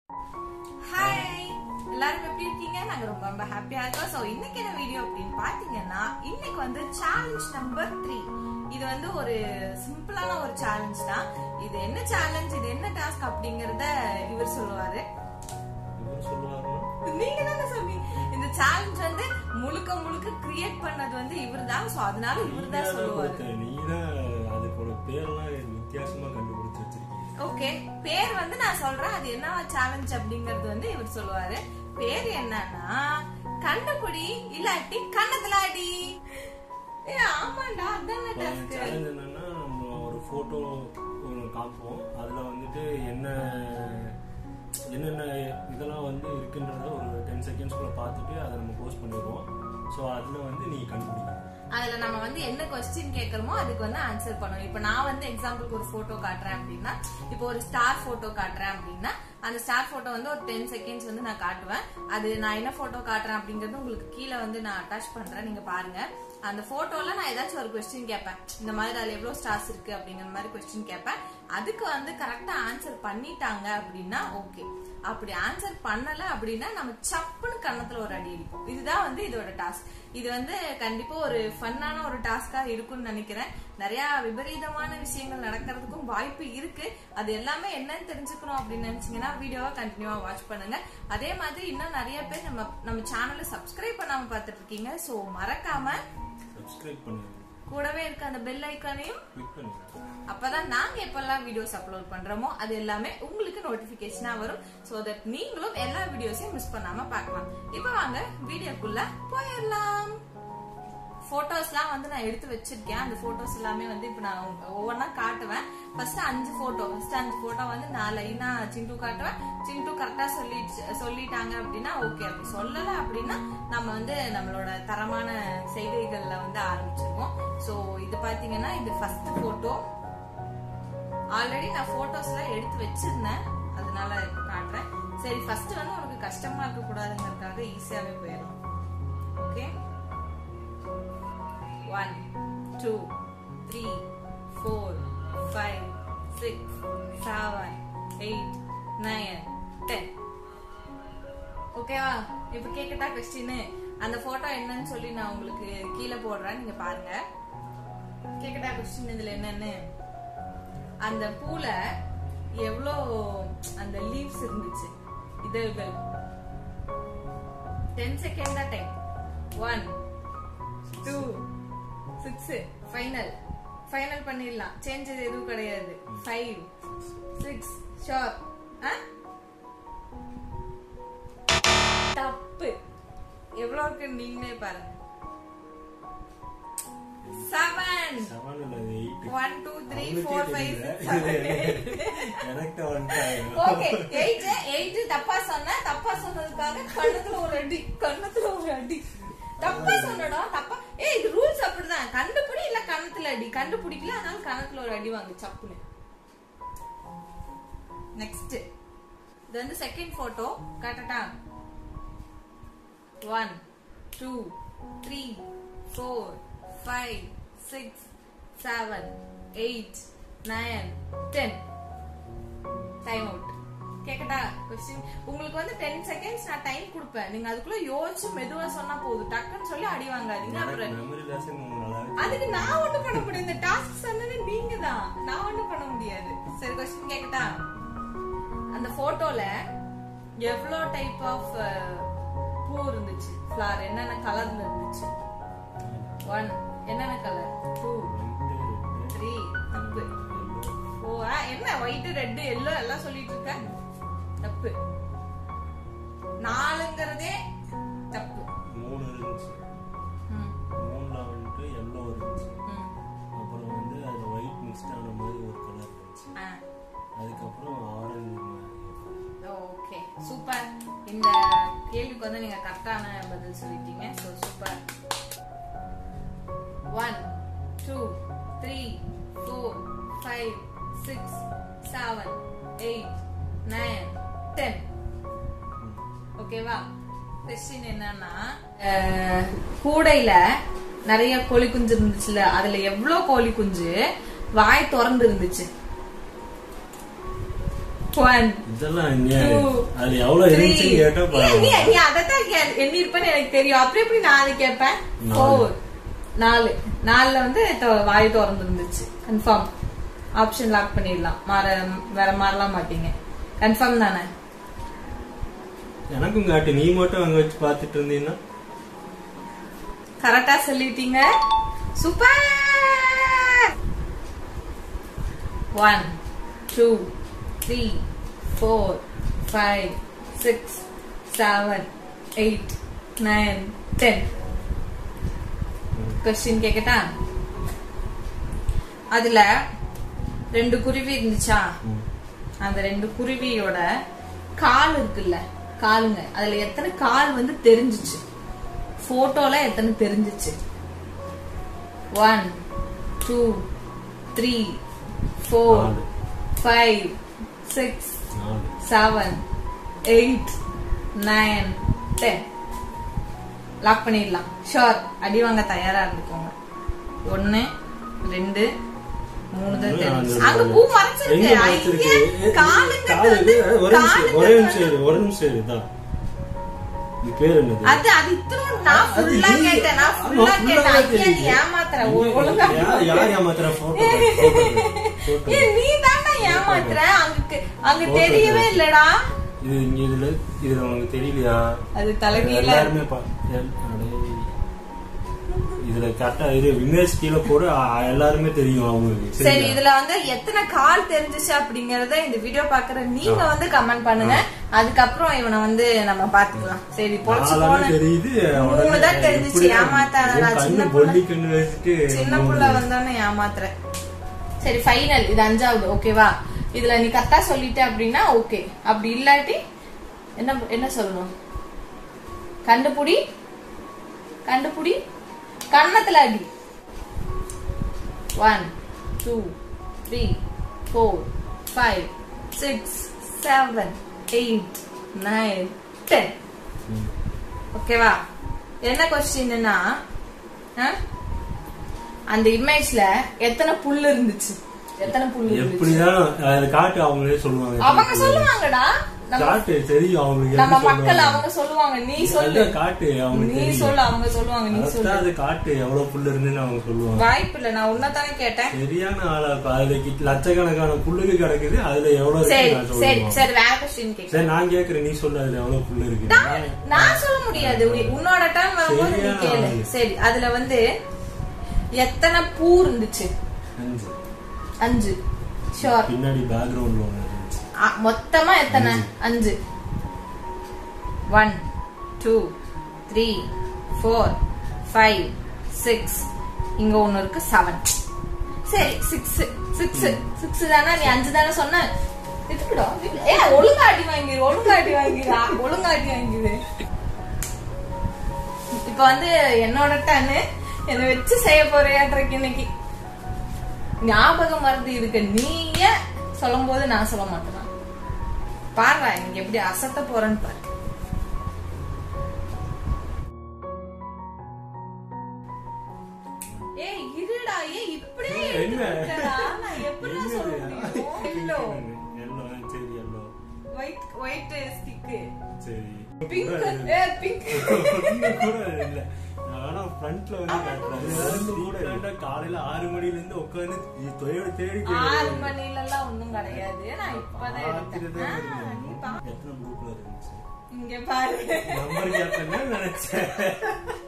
Hi எல்லாரும் எப்படி இருக்கீங்க நாங்க ரொம்ப ரொம்ப ஹாப்பியா இருக்கோம் சோ இன்னைக்கு என்ன வீடியோ அப்படின்னு பாத்தீங்கன்னா இன்னைக்கு வந்து சேலஞ்ச் நம்பர் த்ரீ இது வந்து ஒரு சிம்பிளான ஒரு சேலஞ்ச் தான் இது என்ன சேலஞ்ச் இது என்ன டாஸ்க் அப்படிங்கறத இவர் சொல்லுவாரு இவர் சொல்லுவாருன்னா நீங்க தானே சொன்னீங்க இந்த சேலஞ்ச் வந்து முழுக்க முழுக்க கிரியேட் பண்ணது வந்து இவர் தான் சோ அதனால இவர் தான் சொல்லுவாரு நீ தான் அதுக்கோட பேர்லாம் வித்தியாசமா கண்டுபிடிச்சு வச்சிருக்கீங்க ஓகே பேர் வந்து நான் சொல்றேன் அது என்ன சேலஞ்ச் அப்படிங்கறது வந்து இவர் சொல்லுவாரு பேர் என்னன்னா கண்டுபிடி இல்லாட்டி கண்ணத்துல அடி ஏ ஆமாண்டா அதானே டாஸ்க் சேலஞ்ச் என்னன்னா நம்ம ஒரு போட்டோ ஒன்று காமிப்போம் அதுல வந்துட்டு என்ன என்னென்ன இதெல்லாம் வந்து இருக்குன்றத ஒரு டென் செகண்ட்ஸ்குள்ள பார்த்துட்டு அதை நம்ம போஸ்ட் பண்ணிடுவோம் ஸோ அதுல வந்து நீ கண்டுபிடிக்கணும் அதுல நம்ம வந்து என்ன கொஸ்டின் கேக்குறோமோ அதுக்கு வந்து ஆன்சர் பண்ணணும் இப்ப நான் வந்து எக்ஸாம்பிளுக்கு ஒரு போட்டோ காட்டுறேன் அப்படின்னா இப்போ ஒரு ஸ்டார் போட்டோ காட்டுறேன் அப்படின்னா அந்த ஸ்டார் போட்டோ வந்து ஒரு டென் செகண்ட்ஸ் வந்து நான் காட்டுவேன் அது நான் என்ன போட்டோ காட்டுறேன் அப்படிங்கறது உங்களுக்கு கீழே வந்து நான் அட்டாச் பண்றேன் நீங்க பாருங்க அந்த போட்டோல நான் ஏதாச்சும் ஒரு கொஸ்டின் கேட்பேன் இந்த மாதிரி அதுல எவ்வளவு ஸ்டார்ஸ் இருக்கு அப்படிங்கிற மாதிரி கொஸ்டின் கேட்பேன் அதுக்கு வந்து கரெக்டா ஆன்சர் பண்ணிட்டாங்க அப்படின்னா ஓகே அப்படி ஆன்சர் பண்ணல அப்படின்னா நம்ம சப்புன்னு கன்னத்துல ஒரு அடி அடிப்போம் இதுதான் வந்து இதோட டாஸ்க் இது வந்து கண்டிப்பா ஒரு ஃபன்னான ஒரு டாஸ்கா இருக்கும்னு நினைக்கிறேன் நிறைய விபரீதமான விஷயங்கள் நடக்கிறதுக்கும் வாய்ப்பு இருக்கு அது எல்லாமே என்னன்னு தெரிஞ்சுக்கணும் அப்படின்னு நினைச்சீங்கன்னா வீடியோவை கண்டினியூவா வாட்ச் பண்ணுங்க அதே மாதிரி இன்னும் நிறைய பேர் நம்ம நம்ம சேனலை சப்ஸ்கிரைப் பண்ணாம பார்த்துட்டு இருக்கீங்க சோ மறக்காம சப்ஸ்கிரைப் பண்ணுங்க கூடவே இருக்க அந்த பெல் ஐக்கானையும் கிளிக் பண்ணுங்க அப்பதான் நாங்க எப்பெல்லாம் வீடியோஸ் அப்லோட் பண்றோமோ அது எல்லாமே உங்களுக்கு நோட்டிபிகேஷனா வரும் சோ தட் நீங்களும் எல்லா வீடியோஸையும் மிஸ் பண்ணாம பார்க்கலாம் இப்போ வாங்க வீடியோக்குள்ள போயிடலாம் போட்டோஸ்லாம் வந்து நான் எடுத்து வச்சிருக்கேன் அந்த போட்டோஸ் எல்லாமே வந்து இப்போ நான் ஒவ்வொன்றா காட்டுவேன் ஃபர்ஸ்ட் அஞ்சு போட்டோ ஃபர்ஸ்ட் அஞ்சு போட்டோ வந்து நான் லைனா சிண்டு காட்டுவேன் சிண்டு கரெக்டா சொல்லி சொல்லிட்டாங்க அப்படின்னா ஓகே அப்படி சொல்லல அப்படின்னா நம்ம வந்து நம்மளோட தரமான செய்கைகள்ல வந்து ஆரம்பிச்சிருவோம் சோ இது பாத்தீங்கன்னா இது ஃபர்ஸ்ட் போட்டோ ஆல்ரெடி நான் போட்டோஸ் எல்லாம் எடுத்து வச்சிருந்தேன் அதனால இப்ப காட்டுறேன் சரி ஃபர்ஸ்ட் வந்து உனக்கு கஷ்டமா இருக்க கூடாதுங்கிறதுக்காக ஈஸியாவே போயிடலாம் okay one two three four five six seven eight nine ten ஓகேவா இப்ப கேக்கட்டா கொஸ்டின் அந்த போட்டோ என்னன்னு சொல்லி நான் உங்களுக்கு கீழே போடுறேன் நீங்க பாருங்க கேக்கட்டா கொஸ்டின் இதுல என்னன்னு அந்த பூல எவ்வளோ அந்த லீவ்ஸ் இருந்துச்சு இதழ்கள் டென் செகண்ட் தான் time one two six final final பண்ணிடலாம் சேஞ்ச் எதுவும் கிடையாது ஃபைவ் சிக்ஸ் ஷோர் தப்பு எவ்வளவு இருக்கு நீங்களே பாருங்க செவன் செவன் இல்லை eight one two three four five six seven எனக்கு வந்துட்டாங்க ஓகே எயிட் எயிட் தப்பா சொன்ன தப்பா சொன்னதுக்காக கண்ணத்துல ஒரு அடி கண்ணத்துல ஒரு அடி தப்பா சொன்னடா தப்பா ஏய் இது ரூல்ஸ் அப்படிதான் கண்டுபிடி இல்ல கண்ணத்துல அடி கண்டுபிடிக்கல அதனால கண்ணத்துல ஒரு அடி வாங்கு சப்புன்னு நெக்ஸ்ட் இது வந்து செகண்ட் போட்டோ காட்டட்டா one two three four five six seven eight nine ten time out கேக்கட்டா கொஸ்டின் உங்களுக்கு வந்து டென் செகண்ட்ஸ் நான் டைம் கொடுப்பேன் நீங்க அதுக்குள்ள யோசிச்சு மெதுவா சொன்னா போதும் டக்குன்னு சொல்லி அடி வாங்காதீங்க அப்புறம் மெமரி லாஸ் நல்லாவே அதுக்கு நான் ஒண்ணும் பண்ண முடியாது இந்த டாஸ்க் சொன்னது நீங்க தான் நான் ஒண்ணும் பண்ண முடியாது சரி கொஸ்டின் கேக்கட்டா அந்த போட்டோல எவ்வளோ டைப் ஆஃப் பூ இருந்துச்சு ஃபிளார் என்னென்ன கலர்ல இருந்துச்சு ஒன் என்னென்ன கலர் டூ த்ரீ தப்பு ஓ ஆ, என்ன ஒயிட் ரெட் எல்லோ எல்லாம் சொல்லிட்டு இருக்க தப்பு நாலுங்கிறதே தப்பு மூணு இருந்துச்சு ம், மூணுல வந்துட்டு எல்லோ இருந்துச்சு ம், அப்புறம் வந்து அதுல ஒயிட் மிக்ஸ்ட் ஆன மாதிரி ஒரு கலர் இருந்துச்சு ஆ. அதுக்கப்புறம் ஆரஞ்சு ஓகே சூப்பர் இந்த கேள்விக்கு வந்து நீங்க கரெக்டான பதில் சொல்லிட்டீங்க so super one two three four five six seven eight nine ten ஓகேவா கொஸ்டின் என்னன்னா அஹ், கூடையில நிறைய கோழி குஞ்சு இருந்துச்சுல அதுல எவ்வளவு கோழி குஞ்சு வாய் திறந்து இருந்துச்சு ஒன் இதெல்லாம் அநியாயம். Two, அது எவ்வளவு இருந்துச்சுன்னு கேட்டா ஏய், பாருங்க. நீ நீ அதைத்தான் கே- எண்ணிருப்பேன்னு எனக்கு தெரியும் அப்புறம் எப்படி நாலு கேட்பேன் நாலு. ஃபோர் நாலு நாலுல வந்து தொ- வாய் திறந்து இருந்துச்சு கன்ஃபார்ம் ஆப்ஷன் லாக் பண்ணிடலாம் மாற வேற மாறலாம் மாட்டீங்க கன்ஃபார்ம் தானே எனக்கும் காட்டு நீ மட்டும் அங்க வச்சு பாத்துட்டு இருந்தீங்கன்னா கரெக்டா சொல்லிட்டீங்க super one two three four five six seven eight nine ten question கேக்கட்டா அதுல ரெண்டு குருவி இருந்துச்சா ம். அந்த ரெண்டு குருவியோட கால் இருக்குல்ல காலுங்க அதுல எத்தனை கால் வந்து தெரிஞ்சுச்சு போட்டோல எத்தனை தெரிஞ்சுச்சு ஒன் டூ த்ரீ ஃபோர் நாலு. ஃபைவ் சிக்ஸ் நாலு. Seven eight nine ten lock பண்ணிடலாம் ஷோர் அடி வாங்க தயாரா இருந்துக்கோங்க ஒன்னு ரெண்டு மூணு தான் மூணு, தெரிஞ்சுச்சு. நாலு, அங்க நாலு. பூ மறைச்சிருக்கு எங்க மறைச்சிருக்கு? ஐயே, காலுங்க காலு, வந்து ஒரு நிமிஷம், ஒரே நிமிஷம் காலுங்க இரு, ஒரு நிமிஷம் இரு, இதான். இது பேர் என்னது அது அது இத்தனும் நான் அது ஃபுல்லா நீ- கேட்டேன் நான் ஆமா, ஃபுல்லா full-ஆ கேட்டேன் தான் ஐயா நீ தெரியுது. ஏமாத்துற நீ- ஒ- ஒழுங்கா யார் யார் ஏமாத்துறா? photo காட்டு, photo காட்டு, photo ஏ காட்டு. நீ தான்டா ஏமாத்துற அங்க அங்க Photo தெரியவே காட்டு. இல்லடா இது இங்க இதுல இதுல உனக்கு தெரியலையா அது தலைகீழ எல்லாருமே பா- எல்- அடே. இதுல கரெக்டா இது இமேஜ் கீழே போட அ- எல்லாருமே தெரியும் அவங்களுக்கு சரி சரியா? இதுல வந்து எத்தனை கால் தெரிஞ்சுச்சு அப்படிங்கறத இந்த வீடியோ பாக்குற நீங்க ஆ. வந்து கமெண்ட் பண்ணுங்க அதுக்கப்புறம் இவனை வந்து நம்ம பாத்துக்கலாம் சரி பொழைச்சு நாலாவே போன தெரியுது மூணு உடனே தான் தெரிஞ்சுச்சு, எப்படி ஏமாத்தாத, என் நான் கண்ணு சின்ன பொல்லி கண்ணு வச்சுட்டு சின்ன புள்ள வந்தோன்னு ஏமாத்துற சரி ஃபைனல் இது அஞ்சாவது ஓகேவா இதுல நீ கரெக்டா சொல்லிட்ட அப்படின்னா ஓகே அப்படி இல்லாட்டி என்ன என்ன சொல்லணும் கண்டுபிடி கண்டுபிடி கன்னத்துல அடி one two three four five six seven eight nine ten ம். ஓகேவா என்ன கொஸ்டின்னா அந்த இமேஜ்ல எத்தனை புல் இருந்துச்சு எத்தனை புல் இருந்துச்சு எப்படிதான் அது காட்டு அவங்களே சொல்லுவாங்க அவங்க சொல்லுவாங்கடா நம்ம காட்டு தெரியும் அவங்களுக்கு நம்ம எப்படி மக்கள் சொல்லுவாங்க. அவங்க சொல்லுவாங்க நீ சொல்லு அதான் காட்டு அவங்களுக்கு நீ தெரியும். சொல்லு அவங்க சொல்லுவாங்க நீ சொல்லு அதான் அது காட்டு எவ்வளவு புல்லு இருந்துன்னு அவங்க சொல்லுவாங்க வாய்ப்பு இல்ல நான் உன்னதானே கேட்டேன் சரியான ஆளா இப்ப அதுல கி- லட்சக்கணக்கான புல்லுக்கு கிடக்குது அதுல எவ்வளவு சரி இருக்கு நான் சரி சொல்லுவேன் சரி வேற கொஸ்டின் கேட்க சரி நான் கேக்குறேன் நீ சொல்லு அதுல எவ்வளவு புல்லு இருக்கு நான் நான் சொல்ல முடியாது உ- உன்னோட டர்ன் வரும்போது நீ சரியான கேளு ஆளு. சரி அதுல வந்து எத்தனை பூ இருந்துச்சு அஞ்சு அஞ்சு ஷோர் பின்னாடி பேக்ரவுண்ட்ல ஒண்ணு இருந்துச்சு மொத்தமா எத்தனை அஞ்சு one two three four five six இங்க ஒண்ணு இருக்கு செவன் சரி சிக்ஸ் சிக்ஸ் சிக்ஸ் தானே நீ அஞ்சு தானே சொன்ன எதுக்குடா ஏ ஒழுங்கா அடி வாங்கிரு ஒழுங்கா அடி வாங்கிரு ஆ, ஒழுங்கா அடி வாங்கிரு இப்ப வந்து என்னோட டன்னு என்னை வச்சு செய்ய போறியாட்ருக்கு இன்னைக்கு ஞாபகம் மறந்து இருக்க நீங்க சொல்லும் போது நான் சொல்ல மாட்டேனா பாருடா இங்க எப்படி அசத்த போறேன்னு பாரு ஏய் இருடா ஏய் இப்படியே ஏய், என்ன? இருக்கடா நான் எப்படி சொல்ல முடியும் எல்லோ எல்லோ சரி எல்லோ ஒயிட் ஒயிட் ஸ்டிக் சரி பிங்க் ஏ பிங்க் ஒண்ணும் கூட இல்ல ஆனா ஃப்ரண்ட்ல வந்து காட்டுறாரு. அது கூட இல்ல. காலையில ஆறு மணில இருந்து உட்காந்து தொழில தேடி ஆறு மணில எல்லாம் ஒண்ணும் கிடையாது நான் இப்பதான் எடுத்தேன் ஆ, நீ பா எத்தனை குரூப்ல இருந்துச்சு இங்க பாரு நம்பர் கேட்டேன்னு நினைச்சேன்